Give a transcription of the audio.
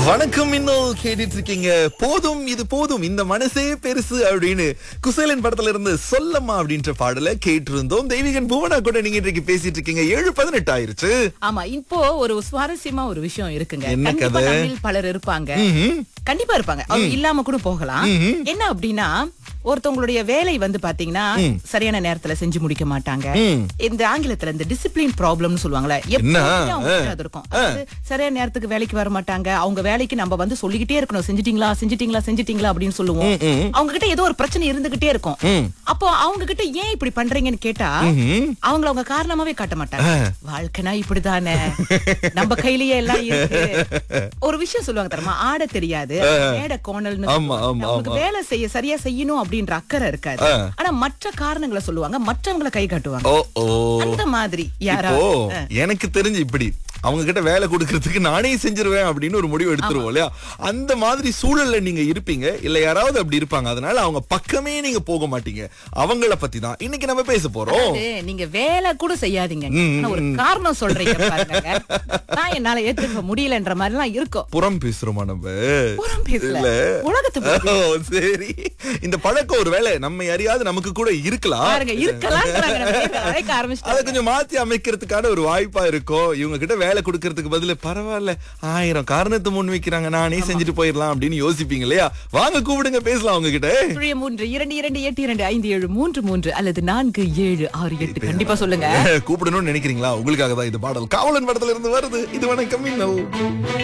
வணக்கம் இன்னும் கேட்டுட்டு இருக்கீங்க போதும் இது போதும் இந்த மனசே பெருசு அப்படின்னு குசேலன் படத்துல இருந்து சொல்லம்மா அப்படின்ற பாடல கேட்டிருந்தோம் தெய்வீகன் புவனா கூட நீங்க இன்றைக்கு பேசிட்டு இருக்கீங்க ஏழு பதினெட்டு ஆயிருச்சு ஆமா இப்போ ஒரு சுவாரஸ்யமா ஒரு விஷயம் இருக்குங்க என்ன கண்டிப்பா கதை? நம்மில் பலர் இருப்பாங்க ம்ஹும். கண்டிப்பா இருப்பாங்க அவங்க இல்லாம கூட போகலாம் என்ன அப்படின்னா ஒருத்தவங்களுடைய வேலை வந்து பாத்தீங்கன்னா சரியான நேரத்துல செஞ்சு முடிக்க மாட்டாங்க ம். இந்த ஆங்கிலத்துல இந்த டிசிப்ளின் ப்ராப்ளம்னு சொல்லுவாங்கல்ல எப்பவுமே அவங்களுக்கு அது இருக்கும் அதாவது சரியான நேரத்துக்கு வேலைக்கு வர மாட்டாங்க அவங்க வேலைக்கு நம்ம வந்து சொல்லிக்கிட்டே இருக்கணும் செஞ்சிட்டீங்களா செஞ்சிட்டீங்களா செஞ்சிட்டீங்களா அப்படின்னு சொல்லுவோம் அவங்க கிட்ட ஏதோ ஒரு பிரச்சனை இருந்துகிட்டே இருக்கும் அப்போ அவங்க கிட்ட ஏன் இப்படி பண்றீங்கன்னு கேட்டா அவங்கள அவங்க காரணமாவே காட்ட மாட்டாங்க வாழ்க்கைனா இப்படிதானே நம்ம கையிலேயே எல்லாம் இருக்கு ஒரு விஷயம் சொல்லுவாங்க தெரியுமா ஆட தெரியாது மேட கோணல்னு ஆமா, சொல்லுவாங்க. ஆமா, அவங்களுக்கு ஆமா. வேலை செய்ய சரியா செய்யணும் அப்படின்ற அக்கறை இருக்காது ஆனா மற்ற காரணங்களை சொல்லுவாங்க மற்றவங்களை கை காட்டுவாங்க ஓ ஓ அந்த மாதிரி இப்போ யாராவது எனக்கு தெரிஞ்சு இப்படி அவங்க கிட்ட வேலை கொடுக்கறதுக்கு நானே செஞ்சிருவேன் அப்படின்னு ஒரு முடிவு எடுத்துருவோம் இல்லையா அந்த மாதிரி சூழல்ல நீங்க இருப்பீங்க இல்ல யாராவது அப்படி இருப்பாங்க அதனால அவங்க பக்கமே நீங்க போக மாட்டீங்க அவங்கள பத்தி தான் இன்னைக்கு நம்ம பேச போறோம் அதாவது, நீங்க வேலை கூட செய்யாதீங்க ஆனா ஒரு காரணம் சொல்றீங்க பாருங்க நான் என்னால ஏத்துக்க முடியலன்ற மாதிரி எல்லாம் இருக்கும் புறம் பேசுறோமா நம்ம புறம் பேசல இல்ல. உலகத்தை பத்தி ஓ, சரி இந்த பழக்கம் ஒரு வேலை நம்ம யாரையாவது நமக்கு கூட இருக்கலாம் பாருங்க இருக்கலாம் அழைக்க அதை ஆரம்பிச்சிட்டாங்க கொஞ்சம் மாத்தி அமைக்கிறதுக்கான ஒரு வாய்ப்பா இருக்கும் இவங்க கிட்ட வேலை கொடுக்கறதுக்கு பதிலா பரவாயில்ல ஆயிரம் காரணத்தை முன் வைக்கிறாங்க நானே செஞ்சுட்டு போயிடலாம் அப்படின்னு யோசிப்பீங்க இல்லையா வாங்க கூப்பிடுங்க பேசலாம் அவங்க கிட்ட சுழிய மூன்று இரண்டு இரண்டு எட்டு இரண்டு ஐந்து ஏழு மூன்று மூன்று அல்லது நான்கு ஏழு ஆறு எட்டு கண்டிப்பா சொல்லுங்க கூப்பிடணும்னு நினைக்கிறீங்களா உங்களுக்காக தான் இந்த பாடல் காவலன் படத்துல இருந்து வருது இது வணக்கம் இன்னும்